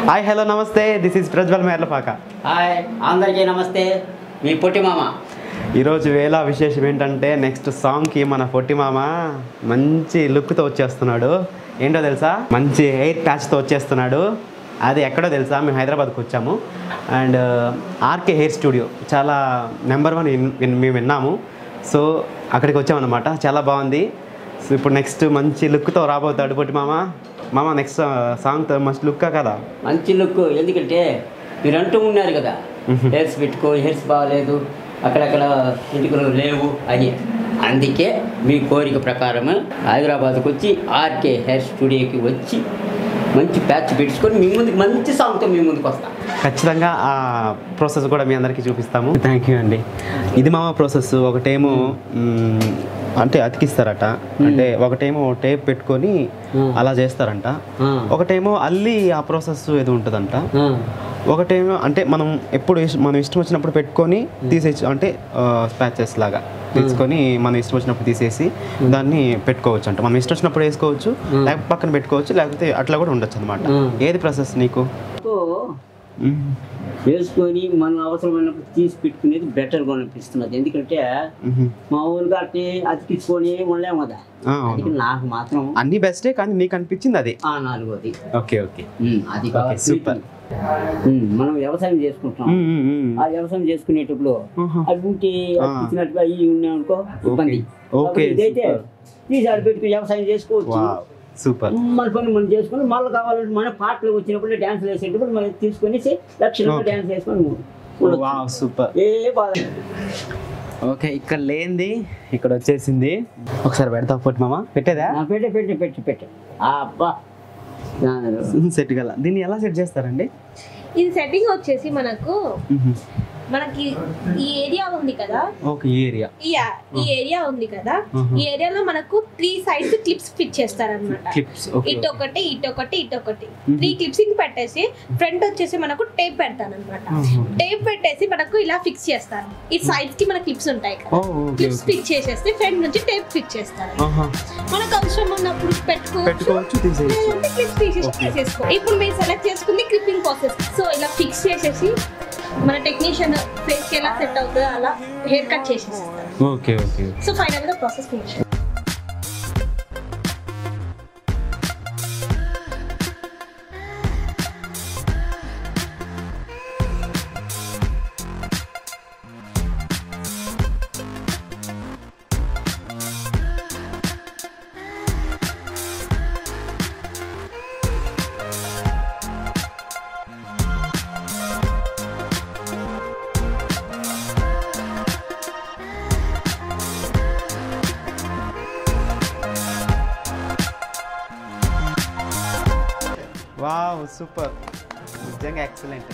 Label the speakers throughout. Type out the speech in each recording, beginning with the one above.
Speaker 1: Hi hello నమస్తే this is Prajwal Merlapaka
Speaker 2: hi అందరికీ నమస్తే మీ పొట్టి మామ
Speaker 1: ఈరోజు వేళ విశేషం ఏంటంటే నెక్స్ట్ సాంగ్కి మన పొట్టి మామ మంచి లుక్తో వచ్చేస్తున్నాడు ఏంటో తెలుసా మంచి హెయిర్ ప్యాచ్తో వచ్చేస్తున్నాడు అది ఎక్కడో తెలుసా మేము హైదరాబాద్కి వచ్చాము అండ్ ఆర్కే హెయిర్ స్టూడియో చాలా నెంబర్ వన్ మేము విన్నాము సో అక్కడికి వచ్చామన్నమాట చాలా బాగుంది సో ఇప్పుడు నెక్స్ట్ మంచి లుక్తో రాబోతాడు పొట్టి మామ మామ నెక్స్ట్ సాంగ్తో మంచి లుక్కా కదా
Speaker 2: మంచి లుక్ ఎందుకంటే మీరు అంటూ ఉన్నారు కదా హెయిర్స్ పెట్టుకో హెయిర్స్ బాగాలేదు అక్కడక్కడ ఇంటికలు లేవు అని అందుకే మీ కోరిక ప్రకారం హైదరాబాద్కి వచ్చి ఆర్కే హెయిర్ స్టూడియోకి వచ్చి మంచి ప్యాచ్ పెట్టుకొని మీ ముందుకు మంచి సాంగ్తో మీ ముందుకు వస్తా
Speaker 1: ఖచ్చితంగా ఆ ప్రాసెస్ కూడా మీ అందరికీ చూపిస్తాము థ్యాంక్ యూ అండి ఇది మామ ప్రాసెస్ ఒకటేమో మ్, అంటే అతికిస్తారట అంటే ఒకటేమో టేప్ పెట్టుకొని
Speaker 2: Hmm.
Speaker 1: అలా చేస్తారంట ఒకటేమో అల్లి ఆ ప్రాసెస్ ఏదో ఉంటుందంట ఒకటేమో అంటే మనం ఎప్పుడు ఇష్- మనం ఇష్టం వచ్చినప్పుడు పెట్టుకొని తీసేసి అంటే స్పాచెస్ లాగా తీసుకొని మనం ఇష్టం వచ్చినప్పుడు తీసేసి దాన్ని పెట్టుకోవచ్చు అంట మనం ఇష్టం వచ్చినప్పుడు వేసుకోవచ్చు లేకపోతే పక్కన పెట్టుకోవచ్చు లేకపోతే అట్లా కూడా ఉండొచ్చు అనమాట
Speaker 2: Hmm.
Speaker 1: ఏది ప్రాసెస్ నీకు మ్.
Speaker 2: వేసుకొని మనం అవసరమైనప్పుడు తీసి పెట్టుకునేది బెటర్గా అనిపిస్తున్నది ఎందుకంటే
Speaker 1: మ్మ్.
Speaker 2: మామూలుగా అట్టే అతికించుకొని ఉండలేము కదా
Speaker 1: ఆ,
Speaker 2: అందుకే
Speaker 1: అవును.
Speaker 2: నాకు మాత్రం
Speaker 1: అన్ని బెస్టే కానీ నీకు అనిపించింది అది
Speaker 2: ఆ నాలుగోది
Speaker 1: ఓకే ఓకే
Speaker 2: ఉమ్, అది కావాలి.
Speaker 1: సూపర్
Speaker 2: ఉమ్, మనం వ్యవసాయం చేసుకుంటాం ఆ వ్యవసాయం చేసుకునేటప్పుడు అవి ఉంటే అతికించినట్టుగా అవి ఉన్నాయనుకో ఇబ్బంది
Speaker 1: ఓకే,
Speaker 2: కాబట్టి ఇదైతే
Speaker 1: సూపర్.
Speaker 2: తీసి ఆడ పెట్టుకుని వ్యవసాయం చేసుకోవచ్చు
Speaker 1: సూపర్
Speaker 2: మన పని మనం చేసుకుని మళ్ళీ కావాలంటే మన పాటలు వచ్చినప్పుడు డ్యాన్స్ వేసేటప్పుడు మనం తీసుకొని లక్షణంగా
Speaker 1: Okay.
Speaker 2: డ్యాన్స్ వేసుకొని ఉండొచ్చు.
Speaker 1: వావ్ సూపర్
Speaker 2: ఏ బాధ
Speaker 1: ఓకే ఇక్కడ లేనిది ఇక్కడ వచ్చేసింది ఒకసారి పెడతా పోటీ మామ పెట్టేదా
Speaker 2: ఆ, పెట్టే పెట్టే పెట్టే పెట్టే ఆ, అబ్బా ఆ,
Speaker 1: సెట్ గల దీన్ని ఎలా సెట్ చేస్తారండి
Speaker 3: ఇది సెట్టింగ్ వచ్చేసి మనకు మనకి ఈ ఏరియా ఉంది కదా
Speaker 1: ఓకే ఈ ఏరియా
Speaker 3: ఈ ఈ ఏరియా ఉంది కదా ఈ ఏరియాలో మనకు త్రీ సైడ్స్ క్లిప్స్ ఫిట్ చేస్తారనమాట
Speaker 1: క్లిప్స్ ఓకే
Speaker 3: ఇటు ఒకటి ఇటు ఒకటి ఇటు ఒకటి త్రీ క్లిప్స్ పెట్టేసి ఫ్రంట్ వచ్చేసి మనకు టేప్ పెడతానమాట టేప్ పెట్టేసి మనకు ఇలా ఫిక్స్ చేస్తారు ఈ సైడ్స్ కి మన క్లిప్స్ ఉంటాయి కదా
Speaker 1: ఓ ఓకే
Speaker 3: క్లిప్స్ ఫిట్ చేసేస్తే ఫ్రంట్ నుంచి టేప్ ఫిట్ చేస్తారు
Speaker 1: ఆహా
Speaker 3: మనకు అవసరం ఉన్నప్పుడు పెట్టుకోవచ్చు
Speaker 1: పెట్టుకోవచ్చు తీసేయచ్చు
Speaker 3: లేదంటే క్లిప్స్ తీసేసి తీసేసుకో ఇప్పుడు మీరు సెలెక్ట్ చేసుకుంది క్లిప్పింగ్ ప్రాసెస్ సో ఇలా ఫిక్స్ చేసేసి మన టెక్నీషియన్ ఫేస్ కి ఎలా సెట్ అవుతుందో అలా హెయిర్ కట్ చేసేస్తారు
Speaker 1: ఓకే ఓకే
Speaker 3: సో ఫైనల్ గా ప్రాసెస్ ఫినిష్
Speaker 1: వావ్ సూపర్ నిజంగా ఎక్సలెంట్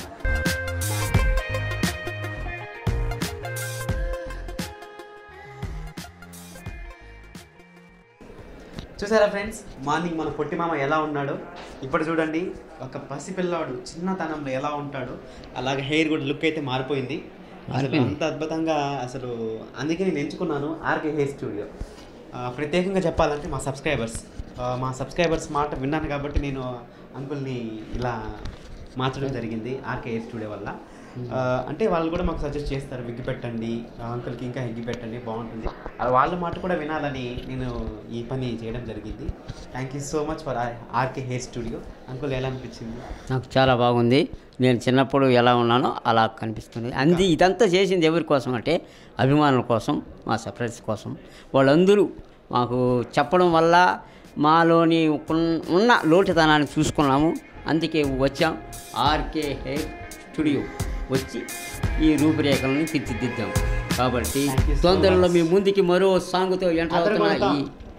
Speaker 1: చూసారా ఫ్రెండ్స్ మార్నింగ్ మన పొట్టి మామ ఎలా ఉన్నాడు ఇప్పుడు చూడండి ఒక పసిపిల్లాడు చిన్నతనంలో ఎలా ఉంటాడు అలాగే హెయిర్ కూడా లుక్ అయితే మారిపోయింది అసలు అంత అద్భుతంగా అసలు అందుకే నేను ఎంచుకున్నాను ఆర్కే హెయిర్ స్టూడియో ఆ, ప్రత్యేకంగా చెప్పాలంటే మా సబ్స్క్రైబర్స్ మా సబ్స్క్రైబర్స్ మాట విన్నాను కాబట్టి నేను అంకుల్ని ఇలా మార్చడం జరిగింది ఆర్కే హెయిర్ స్టూడియో వల్ల ఆ, అంటే వాళ్ళు కూడా మాకు సజెస్ట్ చేస్తారు విగ్గి పెట్టండి ఆ, అంకుల్కి ఇంకా ఎగ్గి పెట్టండి బాగుంటుంది అలా వాళ్ళ మాట కూడా వినాలని నేను ఈ పని చేయడం జరిగింది thank you so much for RK hair studio uncle ఎలా అనిపించింది
Speaker 2: నాకు చాలా బాగుంది నేను చిన్నప్పుడు ఎలా ఉన్నానో అలా కనిపిస్తుంది అంది ఇదంతా చేసింది ఎవరి కోసం అంటే అభిమానుల కోసం మా సపరేట్స్ కోసం వాళ్ళందరూ మాకు చెప్పడం వల్ల మాలోని ఉన్- ఉన్న లోటుతనాన్ని చూసుకున్నాము అందుకే వచ్చాం ఆర్కే హెయిర్ స్టూడియో వచ్చి ఈ రూపురేఖలను తీర్చిదిద్దాం కాబట్టి
Speaker 1: Thank you so
Speaker 2: తొందరలో
Speaker 1: much.
Speaker 2: మీ ముందుకి మరో సాంగ్తో ఎంటర్
Speaker 1: అదరగొడతాం.
Speaker 2: అవుతున్న ఈ